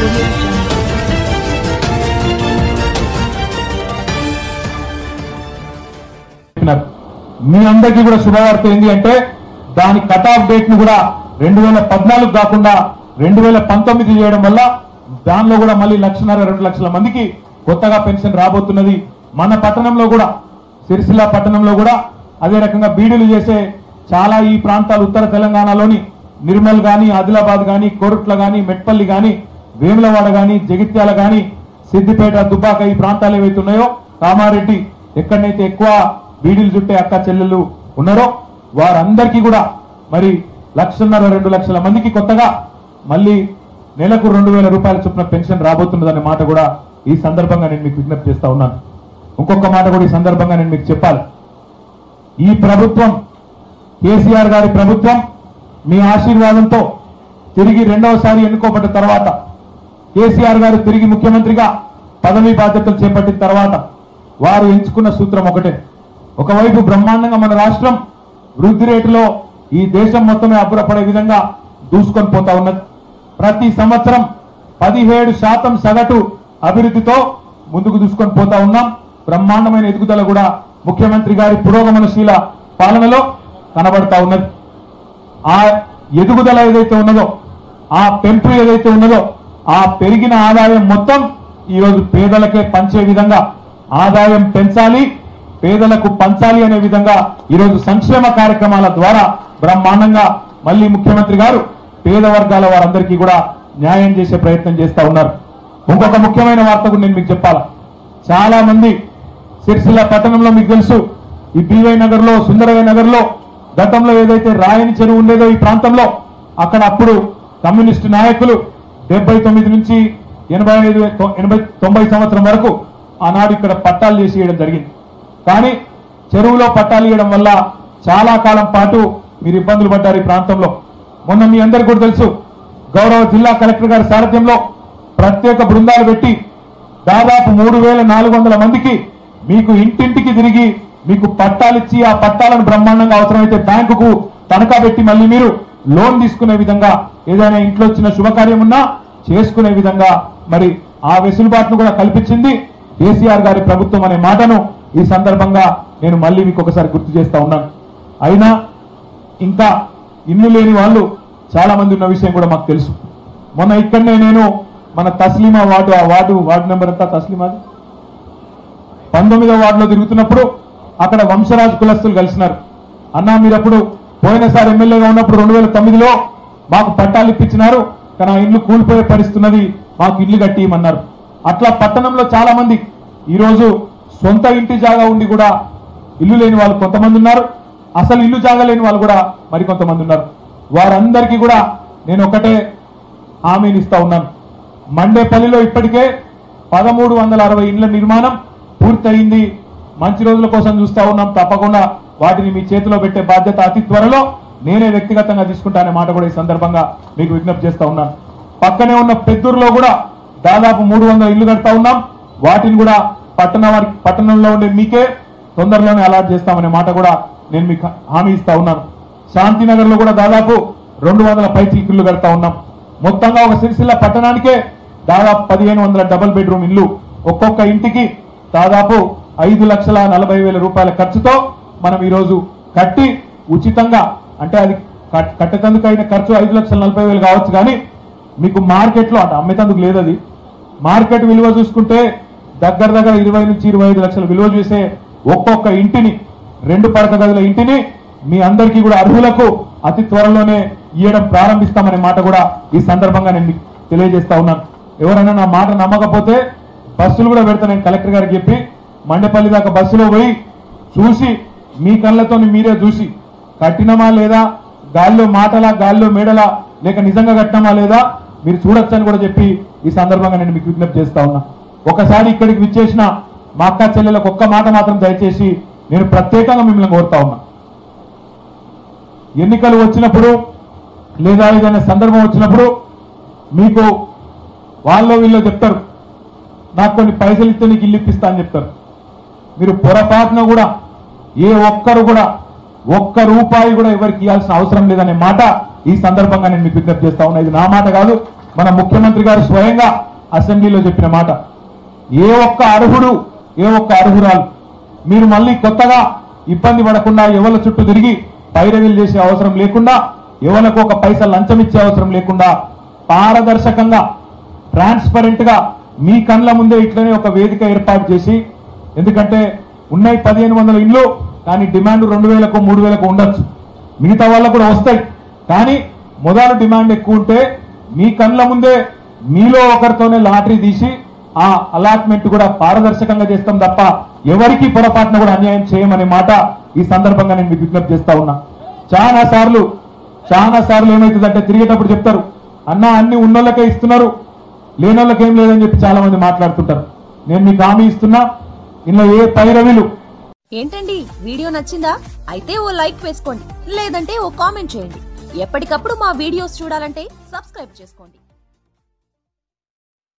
audio jungle. చెప్పినారు మీ అందరికీ కూడా శుభవార్త ఏంటి అంటే దాని కట్ ఆఫ్ డేట్ ను కూడా రెండు వేల పద్నాలుగు కాకుండా రెండు వేల పంతొమ్మిది చేయడం వల్ల దానిలో కూడా మళ్ళీ లక్షన్నర రెండు లక్షల మందికి కొత్తగా పెన్షన్ రాబోతున్నది మన పట్టణంలో కూడా సిరిసిల్ల పట్టణంలో కూడా అదే రకంగా బీడీలు చేసే చాలా ఈ ప్రాంతాలు ఉత్తర తెలంగాణలోని నిర్మల్ గాని ఆదిలాబాద్ గాని కోరుట్ల గాని మెట్పల్లి గాని వేములవాడ గాని జగిత్యాల గాని సిద్దిపేట దుబ్బాక ఈ ప్రాంతాలు ఏవైతే ఉన్నాయో కామారెడ్డి ఎక్కడైతే ఎక్కువ బీడీలు చుట్టే అక్క చెల్లెళ్ళు ఉన్నారో వారందరికీ కూడా మరి లక్షన్నర రెండు లక్షల మందికి కొత్తగా మళ్ళీ నెలకు రెండు వేల రూపాయల చొప్పున పెన్షన్ రాబోతున్నదనే మాట కూడా ఈ సందర్భంగా నేను మీకు విజ్ఞప్తి చేస్తా ఉన్నాను ఇంకొక మాట కూడా ఈ సందర్భంగా నేను మీకు చెప్పాలి ఈ ప్రభుత్వం కేసీఆర్ గారి ప్రభుత్వం మీ ఆశీర్వాదంతో తిరిగి రెండవసారి ఎన్నుకోబడ్డ తర్వాత కేసీఆర్ గారు తిరిగి ముఖ్యమంత్రిగా పదవీ బాధ్యతలు చేపట్టిన తర్వాత వారు ఎంచుకున్న సూత్రం ఒకటే ఒకవైపు బ్రహ్మాండంగా మన రాష్ట్రం వృద్ధి రేటులో ఈ దేశం మొత్తమే అబ్బురపడే విధంగా దూసుకొని పోతా ఉన్నది ప్రతి సంవత్సరం పదిహేడు శాతం సగటు అభివృద్ధితో ముందుకు దూసుకొని పోతా ఉన్నాం బ్రహ్మాండమైన ఎదుగుదల కూడా ముఖ్యమంత్రి గారి పురోగమనశీల పాలనలో కనబడతా ఉన్నది ఆ ఎదుగుదల ఏదైతే ఉన్నదో ఆ పెంపు ఏదైతే ఉన్నదో ఆ పెరిగిన ఆదాయం మొత్తం ఈరోజు పేదలకే పంచే విధంగా ఆదాయం పెంచాలి పేదలకు పంచాలి అనే విధంగా ఈరోజు సంక్షేమ కార్యక్రమాల ద్వారా బ్రహ్మాండంగా మళ్ళీ ముఖ్యమంత్రి గారు పేద వర్గాల వారందరికీ కూడా న్యాయం చేసే ప్రయత్నం చేస్తా ఉన్నారు ఇంకొక ముఖ్యమైన వార్త కూడా నేను మీకు చెప్పాలా చాలా మంది సిరిసిల్ల పట్టణంలో మీకు తెలుసు ఈ బీవై నగర్ లో సుందరవై నగర్ లో గతంలో ఏదైతే రాయని చెరువు ఉండేదో ఈ ప్రాంతంలో అక్కడ అప్పుడు కమ్యూనిస్టు నాయకులు డెబ్బై తొమ్మిది నుంచి ఎనభై ఐదు ఎనభై తొంభై సంవత్సరం వరకు ఆనాడు ఇక్కడ పట్టాలు చేసి ఇవ్వడం జరిగింది కానీ చెరువులో పట్టాలు ఇవ్వడం వల్ల చాలా కాలం పాటు మీరు ఇబ్బందులు పడ్డారు ఈ ప్రాంతంలో మొన్న మీ అందరికీ కూడా తెలుసు గౌరవ జిల్లా కలెక్టర్ గారి సారథ్యంలో ప్రత్యేక బృందాలు పెట్టి దాదాపు మూడు వేల నాలుగు వందల మందికి మీకు ఇంటింటికి తిరిగి మీకు పట్టాలు ఇచ్చి ఆ పట్టాలను బ్రహ్మాండంగా అవసరమైతే బ్యాంకుకు తనఖా పెట్టి మళ్ళీ మీరు లోన్ తీసుకునే విధంగా ఏదైనా ఇంట్లో వచ్చిన శుభకార్యం ఉన్నా చేసుకునే విధంగా మరి ఆ వెసులుబాటును కూడా కల్పించింది కేసీఆర్ గారి ప్రభుత్వం అనే మాటను ఈ సందర్భంగా నేను మళ్ళీ మీకు ఒకసారి గుర్తు చేస్తా ఉన్నాను అయినా ఇంకా ఇల్లు లేని వాళ్ళు చాలా మంది ఉన్న విషయం కూడా మాకు తెలుసు మొన్న ఇక్కడనే నేను మన తస్లీమా వార్డు ఆ వార్డు వార్డు నెంబర్ ఎంత తస్లీమాది పంతొమ్మిదో వార్డులో తిరుగుతున్నప్పుడు అక్కడ వంశరాజ్ కులస్తులు కలిసినారు అన్నా మీరప్పుడు పోయినసారి ఎమ్మెల్యేగా ఉన్నప్పుడు రెండు వేల తొమ్మిదిలో మాకు పట్టాలు ఇప్పించినారు కానీ ఆ ఇల్లు కూలిపోయే పరిస్థితున్నది మాకు ఇల్లు కట్టియమన్నారు అట్లా పట్టణంలో చాలా మంది ఈరోజు సొంత ఇంటి జాగా ఉండి కూడా ఇల్లు లేని వాళ్ళు కొంతమంది ఉన్నారు అసలు ఇల్లు జాగా లేని వాళ్ళు కూడా మరికొంతమంది ఉన్నారు వారందరికీ కూడా నేను ఒకటే హామీని ఇస్తా ఉన్నాను మండేపల్లిలో ఇప్పటికే పదమూడు వందల అరవై ఇండ్ల నిర్మాణం పూర్తయింది మంచి రోజుల కోసం చూస్తా ఉన్నాం తప్పకుండా వాటిని మీ చేతిలో పెట్టే బాధ్యత అతి త్వరలో నేనే వ్యక్తిగతంగా తీసుకుంటానే మాట కూడా ఈ సందర్భంగా మీకు విజ్ఞప్తి చేస్తా ఉన్నాను పక్కనే ఉన్న పెద్దూరులో కూడా దాదాపు మూడు వందల ఇల్లు కడతా ఉన్నాం వాటిని కూడా పట్టణ వారి పట్టణంలో ఉండే మీకే తొందరలోనే అలాట్ చేస్తామనే మాట కూడా నేను మీకు హామీ ఇస్తా ఉన్నాను శాంతినగర్ లో కూడా దాదాపు రెండు వందల పైచి ఇల్లు కడతా ఉన్నాం మొత్తంగా ఒక సిరిసిల్ల పట్టణానికే దాదాపు పదిహేను వందల డబుల్ బెడ్రూమ్ ఇల్లు ఒక్కొక్క ఇంటికి దాదాపు ఐదు లక్షల నలభై వేల రూపాయల ఖర్చుతో మనం ఈరోజు కట్టి ఉచితంగా అంటే అది కట్- కట్టేందుకు అయిన ఖర్చు ఐదు లక్షల నలభై వేలు కావచ్చు కానీ మీకు మార్కెట్లో అంటే అమ్మేతందుకు లేదు అది మార్కెట్ విలువ చూసుకుంటే దగ్గర దగ్గర ఇరవై నుంచి ఇరవై ఐదు లక్షల విలువ చూసే ఒక్కొక్క ఇంటిని రెండు పడక గదుల ఇంటిని మీ అందరికీ కూడా అర్హులకు అతి త్వరలోనే ఇవ్వడం ప్రారంభిస్తామనే మాట కూడా ఈ సందర్భంగా నేను మీకు తెలియజేస్తా ఉన్నాను ఎవరైనా నా మాట నమ్మకపోతే బస్సులు కూడా పెడతా నేను కలెక్టర్ గారికి చెప్పి మండపల్లి దాకా బస్సులో పోయి చూసి మీ కళ్ళతో మీరే చూసి కట్టినమా లేదా గాల్లో మాటలా గాల్లో మేడలా లేక నిజంగా కట్టినమా లేదా మీరు చూడొచ్చని కూడా చెప్పి ఈ సందర్భంగా నేను మీకు విజ్ఞప్తి చేస్తా ఉన్నా ఒకసారి ఇక్కడికి విచ్చేసిన మా అక్క చెల్లెలకు ఒక్క మాట మాత్రం దయచేసి నేను ప్రత్యేకంగా మిమ్మల్ని కోరుతా ఉన్నా ఎన్నికలు వచ్చినప్పుడు లేదా ఏదైనా సందర్భం వచ్చినప్పుడు మీకు వాళ్ళు వీళ్ళు చెప్తారు నాకు కొన్ని పైసలు ఇస్తే నీకు ఇల్లు ఇప్పిస్తా అని చెప్తారు మీరు పొరపాటున కూడా ఏ ఒక్కరు కూడా ఒక్క రూపాయి కూడా ఎవరికి ఇవ్వాల్సిన అవసరం లేదనే మాట ఈ సందర్భంగా నేను మీకు విజ్ఞప్తి చేస్తా ఉన్నా ఇది నా మాట కాదు మన ముఖ్యమంత్రి గారు స్వయంగా అసెంబ్లీలో చెప్పిన మాట ఏ ఒక్క అర్హుడు ఏ ఒక్క అర్హురాలు మీరు మళ్ళీ కొత్తగా ఇబ్బంది పడకుండా ఎవల చుట్టూ తిరిగి పైరవీలు చేసే అవసరం లేకుండా ఎవరికి ఒక పైసా లంచం ఇచ్చే అవసరం లేకుండా పారదర్శకంగా ట్రాన్స్పరెంట్ గా మీ కండ్ల ముందే ఇట్లనే ఒక వేదిక ఏర్పాటు చేసి ఎందుకంటే ఉన్నాయి పదిహేను వందల ఇండ్లు కానీ డిమాండ్ రెండు వేలకు మూడు వేలకు ఉండొచ్చు మిగతా వాళ్ళకు కూడా వస్తాయి కానీ మొదలు డిమాండ్ ఎక్కువ ఉంటే మీ కండ్ల ముందే మీలో ఒకరితోనే లాటరీ తీసి ఆ అలాట్మెంట్ కూడా పారదర్శకంగా చేస్తాం తప్ప ఎవరికి పొరపాటున కూడా అన్యాయం చేయమనే మాట ఈ సందర్భంగా నేను మీకు విజ్ఞప్తి చేస్తా ఉన్నా చాలా సార్లు చాలా సార్లు ఏమవుతుందంటే తిరిగేటప్పుడు చెప్తారు అన్న అన్ని ఉన్నోళ్ళకే ఇస్తున్నారు లేనోళ్ళకి ఏం లేదని చెప్పి చాలా మంది మాట్లాడుతుంటారు నేను మీకు హామీ ఇస్తున్నా ఇందులో ఏ పైరవీలు ఏంటండి వీడియో నచ్చిందా అయితే ఓ లైక్ వేసుకోండి లేదంటే ఓ కామెంట్ చేయండి ఎప్పటికప్పుడు మా వీడియోస్ చూడాలంటే సబ్స్క్రైబ్ చేసుకోండి